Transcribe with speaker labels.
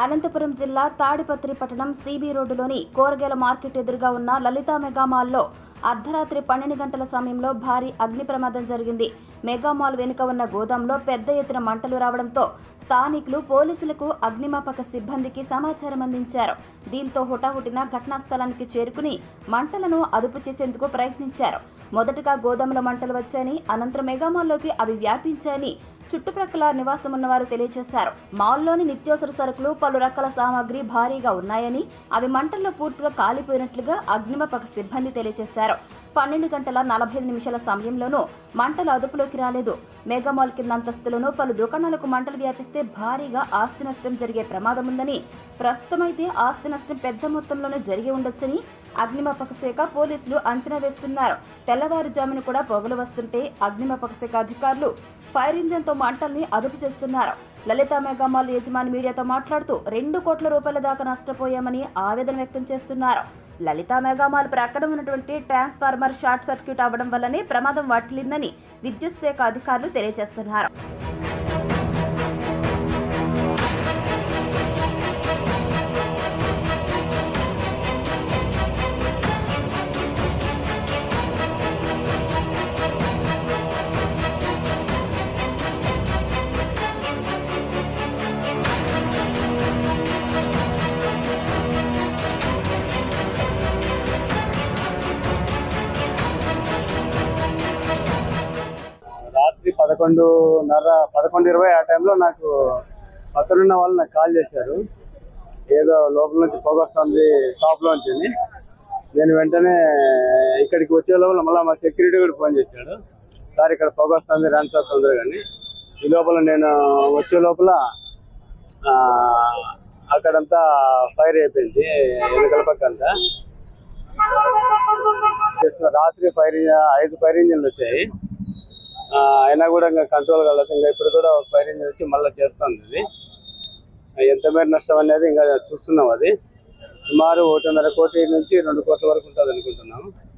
Speaker 1: అనంతపురం జిల్లా తాడిపత్రి పట్టణం సిబి రోడ్డులోని కూరగాయల మార్కెట్ ఎదురుగా ఉన్న లలితా మెగామాల్లో అర్ధరాత్రి పన్నెండు గంటల సమయంలో భారీ అగ్ని ప్రమాదం జరిగింది మెగామాల్ వెనుక ఉన్న గోదాంలో పెద్ద ఎత్తున మంటలు రావడంతో స్థానికులు పోలీసులకు అగ్నిమాపక సిబ్బందికి సమాచారం అందించారు దీంతో హుటాహుటిన ఘటనా స్థలానికి చేరుకుని మంటలను అదుపు చేసేందుకు ప్రయత్నించారు మొదటగా గోదాముల మంటలు వచ్చాయని అనంతరం మెగామాల్లోకి అవి వ్యాపించాయని చుట్టుప్రక్కల నివాసం ఉన్నవారు తెలియజేశారు మాల్లోని నిత్యావసర సరుకులు పలు రకాల సామాగ్రి భారీగా ఉన్నాయని అవి మంటల్లో పూర్తిగా కాలిపోయినట్లుగా అగ్నిమాపక సిబ్బంది తెలియజేశారు పన్నెండు గంటల నలభై ఐదు నిమిషాల సమయంలోనూ మంటలు అదుపులోకి రాలేదు మెగామాల్ కింద అంతస్తులోనూ పలు దుకాణాలకు మంటలు వ్యాపిస్తే భారీగా ఆస్తి నష్టం జరిగే ప్రమాదం ఉందని ప్రస్తుతమైతే ఆస్తి నష్టం పెద్ద మొత్తంలోనే జరిగి ఉండొచ్చని అగ్నిమాపక శాఖ పోలీసులు అంచనా వేస్తున్నారు తెల్లవారుజామున కూడా పొగలు వస్తుంటే అగ్నిమాపక శాఖ అధికారులు ఫైర్ ఇంజన్తో మంటల్ని అదుపు చేస్తున్నారు లలిత మెగామాల్ యజమాని మీడియాతో మాట్లాడుతూ రెండు కోట్ల రూపాయల దాకా నష్టపోయామని ఆవేదన వ్యక్తం చేస్తున్నారు లలిత మెగామాల్ ప్రక్కన ఉన్నటువంటి ట్రాన్స్ఫార్మర్ షార్ట్ సర్క్యూట్ అవ్వడం వల్లనే ప్రమాదం వాటిల్లిందని విద్యుత్ శాఖ అధికారులు తెలియజేస్తున్నారు
Speaker 2: రాత్రి పదకొండున్నర పదకొండు ఇరవై ఆ టైంలో నాకు పక్కనున్న వాళ్ళు నాకు కాల్ చేశారు ఏదో లోపల నుంచి పొగ వస్తుంది షాప్లోంచి అని నేను వెంటనే ఇక్కడికి వచ్చే లోపల మళ్ళీ మా సెక్యూరిటీ కూడా ఫోన్ చేశాడు సార్ ఇక్కడ పొగ వస్తుంది రాని సార్ తొందరగా అని ఈ లోపల నేను వచ్చే లోపల ఆ, అక్కడంతా ఫైర్ అయిపోయింది వెనకల పక్క అంతా రాత్రి ఫైర్ ఇంజ- ఐదు ఫైర్ ఇంజన్లు వచ్చాయి ఆ, అయినా కూడా ఇంకా కంట్రోల్ కలదు ఇంకా ఇప్పుడు కూడా ఒక ఫైర్ ఇంజిన్ వచ్చి మళ్ళీ చేస్తుంది ఇది ఎంత మేర నష్టం అనేది ఇంకా చూస్తున్నాం అది సుమారు ఒకటిన్నర కోటి నుంచి రెండు కోట్ల వరకు ఉంటుంది అనుకుంటున్నాం